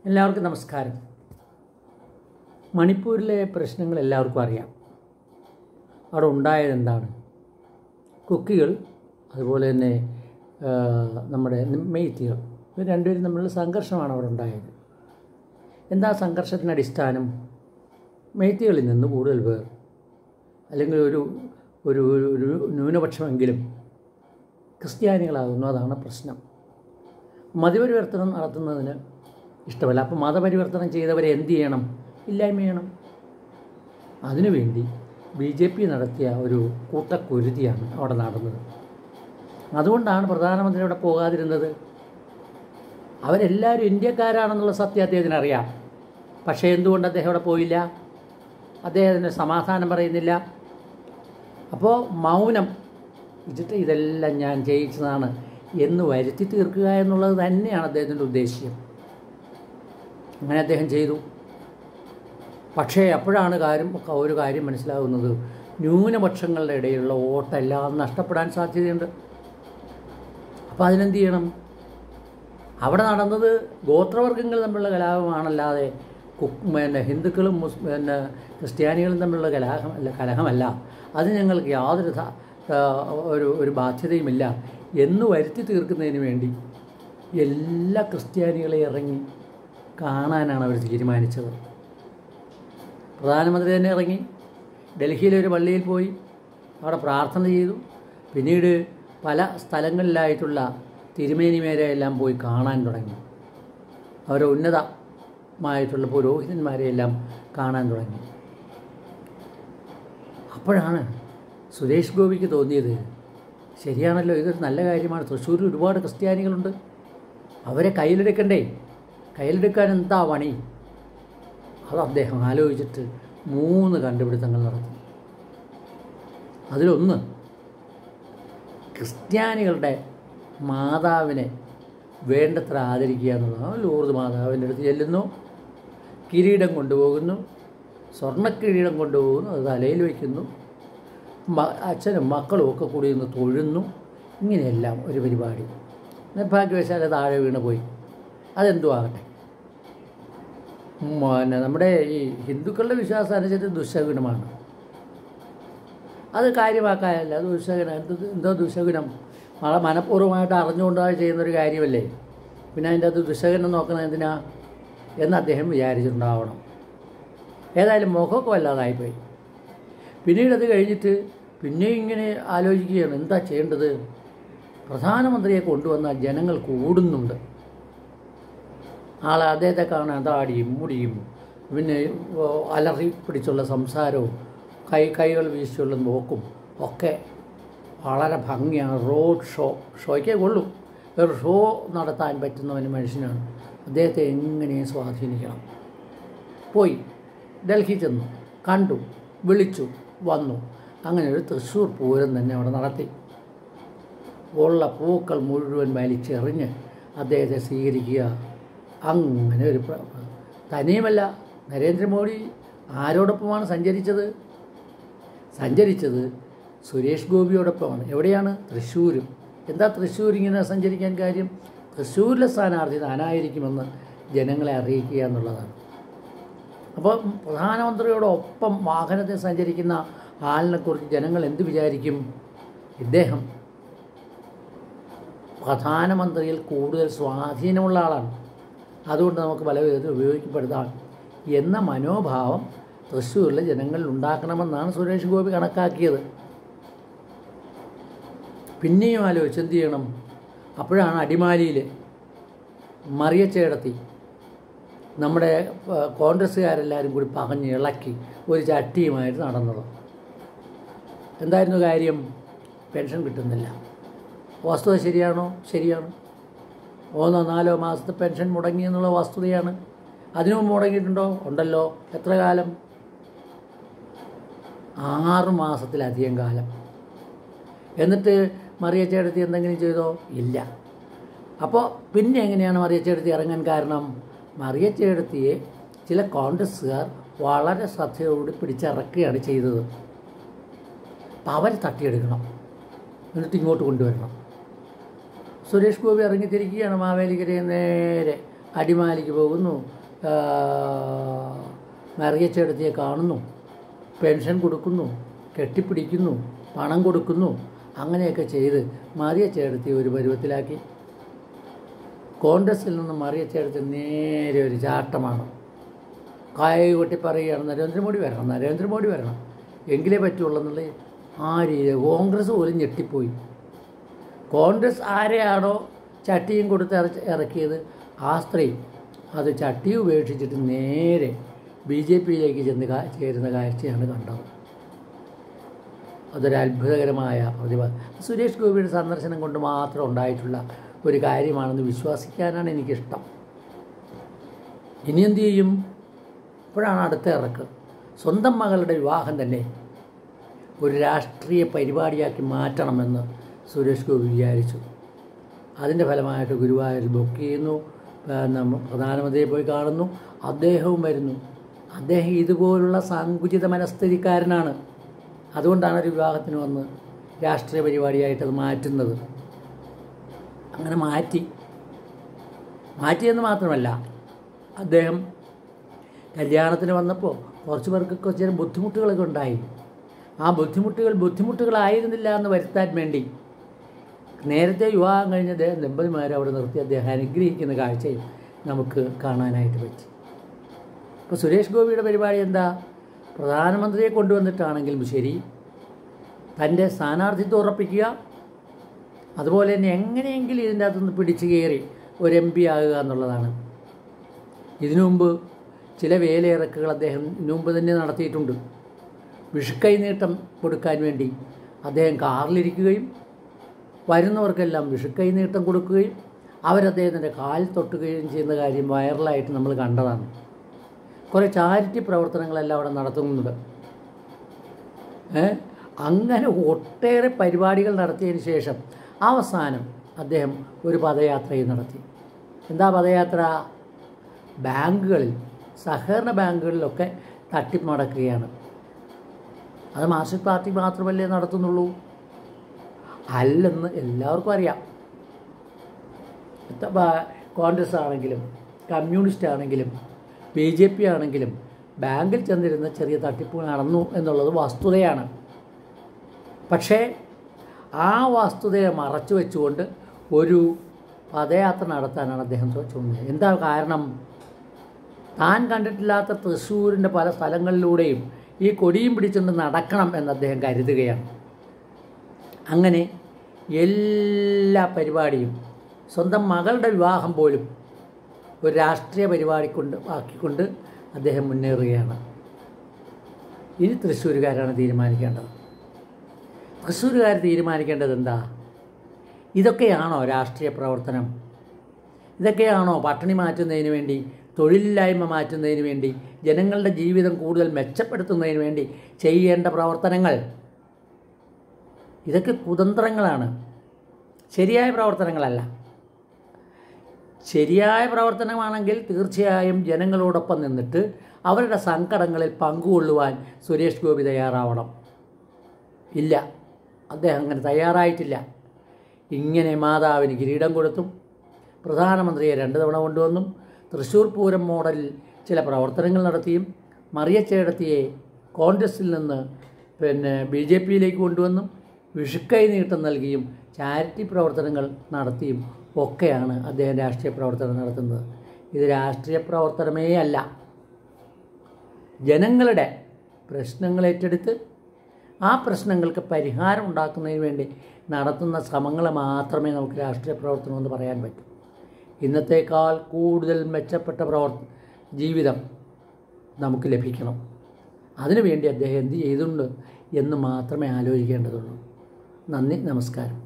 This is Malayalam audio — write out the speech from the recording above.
എല്ലാവർക്കും നമസ്കാരം മണിപ്പൂരിലെ പ്രശ്നങ്ങൾ എല്ലാവർക്കും അറിയാം അവിടെ ഉണ്ടായത് എന്താണ് കുക്കികൾ അതുപോലെ തന്നെ ആ, നമ്മുടെ മെയ്ത്തികൾ ഇവർ രണ്ടുപേരും തമ്മിലുള്ള സംഘർഷമാണ് അവിടെ ഉണ്ടായത് എന്താ സംഘർഷത്തിന് അടിസ്ഥാനം മെയ്ത്തികളിൽ നിന്ന് കൂടുതൽ പേർ അല്ലെങ്കിൽ ഒരു ഒരു ഒരു- ഒരു ന്യൂനപക്ഷമെങ്കിലും ക്രിസ്ത്യാനികളാകുന്നു അതാണ് പ്രശ്നം മതപരിവർത്തനം നടത്തുന്നതിന് ഇഷ്ടമല്ല അപ്പോൾ മതപരിവർത്തനം ചെയ്തവരെ എന്ത് ചെയ്യണം ഇല്ലായ്മ ചെയ്യണം അതിനുവേണ്ടി ബി ജെ പി നടത്തിയ ഒരു കൂട്ടക്കുരുതിയാണ് അവിടെ നടന്നത് അതുകൊണ്ടാണ് പ്രധാനമന്ത്രി അവിടെ പോകാതിരുന്നത് അവരെല്ലാവരും ഇന്ത്യക്കാരാണെന്നുള്ള സത്യം അദ്ദേഹത്തിന് അറിയാം പക്ഷേ എന്തുകൊണ്ട് അദ്ദേഹം അവിടെ പോയില്ല അദ്ദേഹത്തിന് സമാധാനം പറയുന്നില്ല അപ്പോൾ മൗനം ഇതിട്ട് ഇതെല്ലാം ഞാൻ ജയിച്ചതാണ് എന്ന് വരുത്തി തീർക്കുക എന്നുള്ളത് തന്നെയാണ് അദ്ദേഹത്തിൻ്റെ ഉദ്ദേശ്യം അങ്ങനെ അദ്ദേഹം ചെയ്തു പക്ഷേ അപ്പോഴാണ് കാര്യം ഒരു കാര്യം മനസ്സിലാകുന്നത് ന്യൂനപക്ഷങ്ങളുടെ ഇടയിലുള്ള വോട്ടെല്ലാം നഷ്ടപ്പെടാൻ സാധ്യതയുണ്ട് അപ്പോൾ അതിനെന്ത് ചെയ്യണം അവിടെ നടന്നത് ഗോത്രവർഗ്ഗങ്ങൾ തമ്മിലുള്ള കലാപമാണല്ലാതെ കു- പിന്നെ ഹിന്ദുക്കളും മുസ് പിന്നെ ക്രിസ്ത്യാനികളും തമ്മിലുള്ള കലാഹം അല്ല കലഹമല്ല അത് ഞങ്ങൾക്ക് യാതൊരു ധ- ആ, ഒരു ഒരു ബാധ്യതയുമില്ല എന്ന് വരുത്തി തീർക്കുന്നതിന് വേണ്ടി എല്ലാ ക്രിസ്ത്യാനികളെയും ഇറങ്ങി കാണാനാണ് അവർ തീരുമാനിച്ചത് പ്രധാനമന്ത്രി തന്നെ ഇറങ്ങി ഡൽഹിയിലെ ഒരു പള്ളിയിൽ പോയി അവിടെ പ്രാർത്ഥന ചെയ്തു പിന്നീട് പല സ്ഥലങ്ങളിലായിട്ടുള്ള തിരുമേനിമാരെ എല്ലാം പോയി കാണാൻ തുടങ്ങി അവരെ ഉന്നതമായിട്ടുള്ള പുരോഹിതന്മാരെയെല്ലാം കാണാൻ തുടങ്ങി അപ്പോഴാണ് സുരേഷ് ഗോപിക്ക് തോന്നിയത് ശരിയാണല്ലോ ഇതൊരു നല്ല കാര്യമാണ് തൃശ്ശൂരിൽ ഒരുപാട് ക്രിസ്ത്യാനികളുണ്ട് അവരെ കയ്യിലെടുക്കണ്ടേ കയ്യിലെടുക്കാൻ എന്താ പണി അത് അദ്ദേഹം ആലോചിച്ചിട്ട് മൂന്ന് കണ്ടുപിടുത്തങ്ങൾ നടത്തി അതിലൊന്ന് ക്രിസ്ത്യാനികളുടെ മാതാവിനെ വേണ്ടത്ര ആദരിക്കുക എന്നുള്ളതാണ് ലൂർദ് മാതാവിൻ്റെ അടുത്ത് ചെല്ലുന്നു കിരീടം കൊണ്ടുപോകുന്നു സ്വർണ്ണക്കിരീടം കൊണ്ടുപോകുന്നു അത് തലയിൽ വയ്ക്കുന്നു മ- അച്ഛനും മക്കളും ഒക്കെ കൂടി ഒന്ന് തൊഴുന്നു ഇങ്ങനെയെല്ലാം ഒരു പരിപാടി നിർഭാഗ്യവശാൽ അത് താഴെ വീണ് പോയി അതെന്തു ആകട്ടെ ഉം, പിന്നെ നമ്മുടെ ഈ ഹിന്ദുക്കളുടെ വിശ്വാസം അനുസരിച്ച് ദുശകുനമാണ് അത് കാര്യമാക്കാനല്ല അത് ദുശകുനം എന്ത് എന്തോ ദുശകുനം വളരെ മനഃപൂർവ്വമായിട്ട് അറിഞ്ഞുകൊണ്ടാണ് ചെയ്യുന്നൊരു കാര്യമല്ലേ പിന്നെ അതിൻ്റെ അത് ദുശകനം നോക്കുന്നത് എന്തിനാ എന്ന് അദ്ദേഹം വിചാരിച്ചിട്ടുണ്ടാവണം ഏതായാലും മുഖമൊക്കെ വല്ലാതായിപ്പോയി പിന്നീട് അത് കഴിഞ്ഞിട്ട് പിന്നെയും ഇങ്ങനെ ആലോചിക്കുകയാണ് എന്താ ചെയ്യേണ്ടത് പ്രധാനമന്ത്രിയെ കൊണ്ടുവന്നാൽ ജനങ്ങൾ കൂടുന്നുണ്ട് ആളെ അദ്ദേഹത്തെ കാണാൻ താടിയും മുടിയും പിന്നെ ഓ, അലറി പിടിച്ചുള്ള സംസാരവും കൈ കൈകൾ വീശിയുള്ള നോക്കും ഒക്കെ വളരെ ഭംഗിയാണ് റോഡ് ഷോ ഷോയ്ക്കേ കൊള്ളൂ ഒരു ഷോ നടത്താൻ പറ്റുന്ന ഒരു മനുഷ്യനാണ് അദ്ദേഹത്തെ എങ്ങനെയും സ്വാധീനിക്കണം പോയി ഡൽഹി ചെന്നു കണ്ടു വിളിച്ചു വന്നു അങ്ങനെ ഒരു തൃശ്ശൂർ പൂരം തന്നെ അവിടെ നടത്തി ഉള്ള പൂക്കൾ മുഴുവൻ വലിച്ചെറിഞ്ഞ് അദ്ദേഹത്തെ സ്വീകരിക്കുക അങ്ങനെ ഒരു പ്ര- തനിയുമല്ല നരേന്ദ്രമോദി ആരോടൊപ്പമാണ് സഞ്ചരിച്ചത് സഞ്ചരിച്ചത് സുരേഷ് ഗോപിയോടൊപ്പമാണ് എവിടെയാണ് തൃശ്ശൂരും എന്താ തൃശ്ശൂർ ഇങ്ങനെ സഞ്ചരിക്കാൻ കാര്യം തൃശ്ശൂരിലെ സ്ഥാനാർത്ഥി താനായിരിക്കുമെന്ന് ജനങ്ങളെ അറിയിക്കുക എന്നുള്ളതാണ് അപ്പോൾ പ്രധാനമന്ത്രിയോടൊപ്പം വാഹനത്തിൽ സഞ്ചരിക്കുന്ന ആളിനെക്കുറിച്ച് ജനങ്ങൾ എന്ത് വിചാരിക്കും ഇദ്ദേഹം പ്രധാനമന്ത്രിയിൽ കൂടുതൽ സ്വാധീനമുള്ള ആളാണ് അതുകൊണ്ട് നമുക്ക് പല വിധത്തിൽ ഉപയോഗിക്കപ്പെടുന്നതാണ് എന്ന മനോഭാവം തൃശ്ശൂരിലെ ജനങ്ങളിൽ ഉണ്ടാക്കണമെന്നാണ് സുരേഷ് ഗോപി കണക്കാക്കിയത് പിന്നെയും ആലോചിച്ച് എന്ത് ചെയ്യണം അപ്പോഴാണ് അടിമാലിയിൽ മറിയച്ചേടത്തി നമ്മുടെ ആ, കോൺഗ്രസ്സുകാരെല്ലാവരും കൂടി പകഞ്ഞ് ഇളക്കി ഒരു ചട്ടിയുമായിട്ട് നടന്നത് എന്തായിരുന്നു കാര്യം പെൻഷൻ കിട്ടുന്നില്ല വസ്തുത ശരിയാണോ ശരിയാണ് മൂന്നോ നാലോ മാസത്തെ പെൻഷൻ മുടങ്ങി എന്നുള്ള വസ്തുതയാണ് അതിനു മുമ്പ് മുടങ്ങിയിട്ടുണ്ടോ ഉണ്ടല്ലോ എത്ര കാലം ആറ് മാസത്തിലധികം കാലം എന്നിട്ട് മറിയച്ചേടത്തി എന്തെങ്കിലും ചെയ്തോ ഇല്ല അപ്പോൾ പിന്നെ എങ്ങനെയാണ് മറിയച്ചേടത്തി ഇറങ്ങാൻ കാരണം മറിയച്ചേടത്തിയെ ചില കോൺഗ്രസ്സുകാർ വളരെ ശ്രദ്ധയോടുകൂടി പിടിച്ചിറക്കുകയാണ് ചെയ്തത് അപ്പം അവർ തട്ടിയെടുക്കണം എന്നിട്ട് ഇങ്ങോട്ട് കൊണ്ടുവരണം സുരേഷ് ഗോപി ഇറങ്ങിത്തിരിക്കുകയാണ് മാവേലിക്കരയിൽ നേരെ അടിമാലിക്ക് പോകുന്നു ആ, മറിയച്ചെടുത്തിയെ കാണുന്നു പെൻഷൻ കൊടുക്കുന്നു കെട്ടിപ്പിടിക്കുന്നു പണം കൊടുക്കുന്നു അങ്ങനെയൊക്കെ ചെയ്ത് മറിയച്ചെടുത്തി ഒരു പരുവത്തിലാക്കി കോൺഗ്രസിൽ നിന്ന് മറിയച്ചെടുത്ത് നേരെ ഒരു ചാട്ടമാണ് കായ കൊട്ടി പറയുകയാണ് നരേന്ദ്രമോദി വരണം നരേന്ദ്രമോദി വരണം എങ്കിലേ പറ്റുള്ളൂ എന്നുള്ള ആ രീതി കോൺഗ്രസ് പോലും ഞെട്ടിപ്പോയി കോൺഗ്രസ് ആരെയാണോ ചട്ടിയും കൊടുത്ത് ഇറച്ച് ഇറക്കിയത് ആ സ്ത്രീ അത് ചട്ടി ഉപേക്ഷിച്ചിട്ട് നേരെ ബി ജെ പിയിലേക്ക് ചെന്ന് കാ- ചേരുന്ന കാഴ്ചയാണ് കണ്ടത് അതൊരു അത്ഭുതകരമായ പ്രതിഭ സുരേഷ് ഗോപിയുടെ സന്ദർശനം കൊണ്ട് മാത്രം ഉണ്ടായിട്ടുള്ള ഒരു കാര്യമാണെന്ന് വിശ്വസിക്കാനാണ് എനിക്കിഷ്ടം ഇനി എന്ത് ചെയ്യും ഇപ്പോഴാണ് അടുത്ത ഇറക്ക് സ്വന്തം മകളുടെ വിവാഹം തന്നെ ഒരു രാഷ്ട്രീയ പരിപാടിയാക്കി മാറ്റണമെന്ന് സുരേഷ് ഗോപി വിചാരിച്ചു അതിൻ്റെ ഫലമായിട്ട് ഗുരുവായൂർ ബുക്ക് ചെയ്യുന്നു പിന്നെ പ്രധാനമന്ത്രിയെ പോയി കാണുന്നു അദ്ദേഹവും വരുന്നു അദ്ദേഹം ഇതുപോലുള്ള സങ്കുചിത മനസ്ഥിതിക്കാരനാണ് അതുകൊണ്ടാണ് ഒരു വിവാഹത്തിന് വന്ന് രാഷ്ട്രീയ പരിപാടിയായിട്ട് അത് മാറ്റുന്നത് അങ്ങനെ മാറ്റി മാറ്റിയെന്ന് മാത്രമല്ല അദ്ദേഹം കല്യാണത്തിന് വന്നപ്പോൾ കുറച്ച് പേർക്കൊക്കെ ചില ബുദ്ധിമുട്ടുകളൊക്കെ ഉണ്ടായി ആ ബുദ്ധിമുട്ടുകൾ ബുദ്ധിമുട്ടുകളായിരുന്നില്ല എന്ന് വരുത്താൻ വേണ്ടി നേരത്തെ വിവാഹം കഴിഞ്ഞ അദ്ദേഹം ദമ്പതിമാരെ അവിടെ നിർത്തി അദ്ദേഹം അനുഗ്രഹിക്കുന്ന കാഴ്ചയും നമുക്ക് കാണാനായിട്ട് പറ്റി ഇപ്പോൾ സുരേഷ് ഗോപിയുടെ പരിപാടി എന്താ പ്രധാനമന്ത്രിയെ കൊണ്ടുവന്നിട്ടാണെങ്കിലും ശരി തൻ്റെ സ്ഥാനാർത്ഥിത്വം ഉറപ്പിക്കുക അതുപോലെ തന്നെ എങ്ങനെയെങ്കിലും ഇതിൻ്റെ അകത്തുനിന്ന് പിടിച്ചു കയറി ഒരു എം പി ആകുക എന്നുള്ളതാണ് ഇതിനു മുമ്പ് ചില വേലയിറക്കുകൾ അദ്ദേഹം ഇതിനു മുമ്പ് തന്നെ നടത്തിയിട്ടുണ്ട് വിഷുക്കൈ നീട്ടം കൊടുക്കാൻ വേണ്ടി അദ്ദേഹം കാറിലിരിക്കുകയും വരുന്നവർക്കെല്ലാം വിഷുക്കൈ നീട്ടം കൊടുക്കുകയും അവരദ്ദേഹത്തിൻ്റെ കാൽ തൊട്ടുകയും ചെയ്യുന്ന കാര്യം വൈറലായിട്ട് നമ്മൾ കണ്ടതാണ് കുറേ ചാരിറ്റി പ്രവർത്തനങ്ങളെല്ലാം അവിടെ നടത്തുന്നുണ്ട് ഏ? അങ്ങനെ ഒട്ടേറെ പരിപാടികൾ നടത്തിയതിന് ശേഷം അവസാനം അദ്ദേഹം ഒരു പദയാത്രയും നടത്തി എന്താ പദയാത്ര ബാങ്കുകളിൽ സഹകരണ ബാങ്കുകളിലൊക്കെ തട്ടിപ്പടക്കുകയാണ് അത് മാർക്സിസ്റ്റ് പാർട്ടി മാത്രമല്ലേ നടത്തുന്നുള്ളൂ അല്ലെന്ന് എല്ലാവർക്കും അറിയാം ഇത്ത- ബ- കോൺഗ്രസ് ആണെങ്കിലും കമ്മ്യൂണിസ്റ്റ് ആണെങ്കിലും ബി ജെ പി ആണെങ്കിലും ബാങ്കിൽ ചെന്നിരുന്ന ചെറിയ തട്ടിപ്പ് നടന്നു എന്നുള്ളത് വസ്തുതയാണ് പക്ഷേ ആ വസ്തുതയെ മറച്ചു വെച്ചുകൊണ്ട് ഒരു പദയാത്ര നടത്താനാണ് അദ്ദേഹം ചോദിച്ചത് എന്താ കാരണം താൻ കണ്ടിട്ടില്ലാത്ത തൃശ്ശൂരിൻ്റെ പല സ്ഥലങ്ങളിലൂടെയും ഈ കൊടിയും പിടിച്ചുകൊണ്ട് നടക്കണം എന്ന് അദ്ദേഹം കരുതുകയാണ് അങ്ങനെ എല്ലാ പരിപാടിയും സ്വന്തം മകളുടെ വിവാഹം പോലും ഒരു രാഷ്ട്രീയ പരിപാടി കൊണ്ട് ആക്കിക്കൊണ്ട് അദ്ദേഹം മുന്നേറുകയാണ് ഇനി തൃശ്ശൂരുകാരാണ് തീരുമാനിക്കേണ്ടത് തൃശ്ശൂരുകാർ തീരുമാനിക്കേണ്ടത് എന്താ ഇതൊക്കെയാണോ രാഷ്ട്രീയ പ്രവർത്തനം ഇതൊക്കെയാണോ പട്ടിണി മാറ്റുന്നതിന് വേണ്ടി തൊഴിലില്ലായ്മ മാറ്റുന്നതിന് വേണ്ടി ജനങ്ങളുടെ ജീവിതം കൂടുതൽ മെച്ചപ്പെടുത്തുന്നതിന് വേണ്ടി ചെയ്യേണ്ട പ്രവർത്തനങ്ങൾ ഇതൊക്കെ കുതന്ത്രങ്ങളാണ് ശരിയായ പ്രവർത്തനങ്ങളല്ല ശരിയായ പ്രവർത്തനമാണെങ്കിൽ തീർച്ചയായും ജനങ്ങളോടൊപ്പം നിന്നിട്ട് അവരുടെ സങ്കടങ്ങളിൽ പങ്കുകൊള്ളുവാൻ സുരേഷ് ഗോപി തയ്യാറാവണം ഇല്ല അദ്ദേഹം അങ്ങനെ തയ്യാറായിട്ടില്ല ഇങ്ങനെ മാതാവിന് കിരീടം കൊടുത്തും പ്രധാനമന്ത്രിയെ രണ്ട് തവണ കൊണ്ടുവന്നും തൃശ്ശൂർ പൂരം മോഡലിൽ ചില പ്രവർത്തനങ്ങൾ നടത്തിയും മറിയച്ചേടത്തിയെ കോൺഗ്രസിൽ നിന്ന് പിന്നെ ബി ജെ പിയിലേക്ക് കൊണ്ടുവന്നും വിഷുക്കൈ നീട്ടം നൽകിയും ചാരിറ്റി പ്രവർത്തനങ്ങൾ നടത്തിയും ഒക്കെയാണ് അദ്ദേഹം രാഷ്ട്രീയ പ്രവർത്തനം നടത്തുന്നത് ഇത് രാഷ്ട്രീയ പ്രവർത്തനമേ അല്ല ജനങ്ങളുടെ പ്രശ്നങ്ങൾ ഏറ്റെടുത്ത് ആ പ്രശ്നങ്ങൾക്ക് പരിഹാരം ഉണ്ടാക്കുന്നതിന് വേണ്ടി നടത്തുന്ന ശ്രമങ്ങൾ മാത്രമേ നമുക്ക് രാഷ്ട്രീയ പ്രവർത്തനം എന്ന് പറയാൻ പറ്റൂ ഇന്നത്തേക്കാൾ കൂടുതൽ മെച്ചപ്പെട്ട പ്രവർ ജീവിതം നമുക്ക് ലഭിക്കണം അതിനുവേണ്ടി അദ്ദേഹം എന്ത് ചെയ്തിട്ടുണ്ട് എന്ന് മാത്രമേ ആലോചിക്കേണ്ടതുള്ളൂ നന്ദി നമസ്കാരം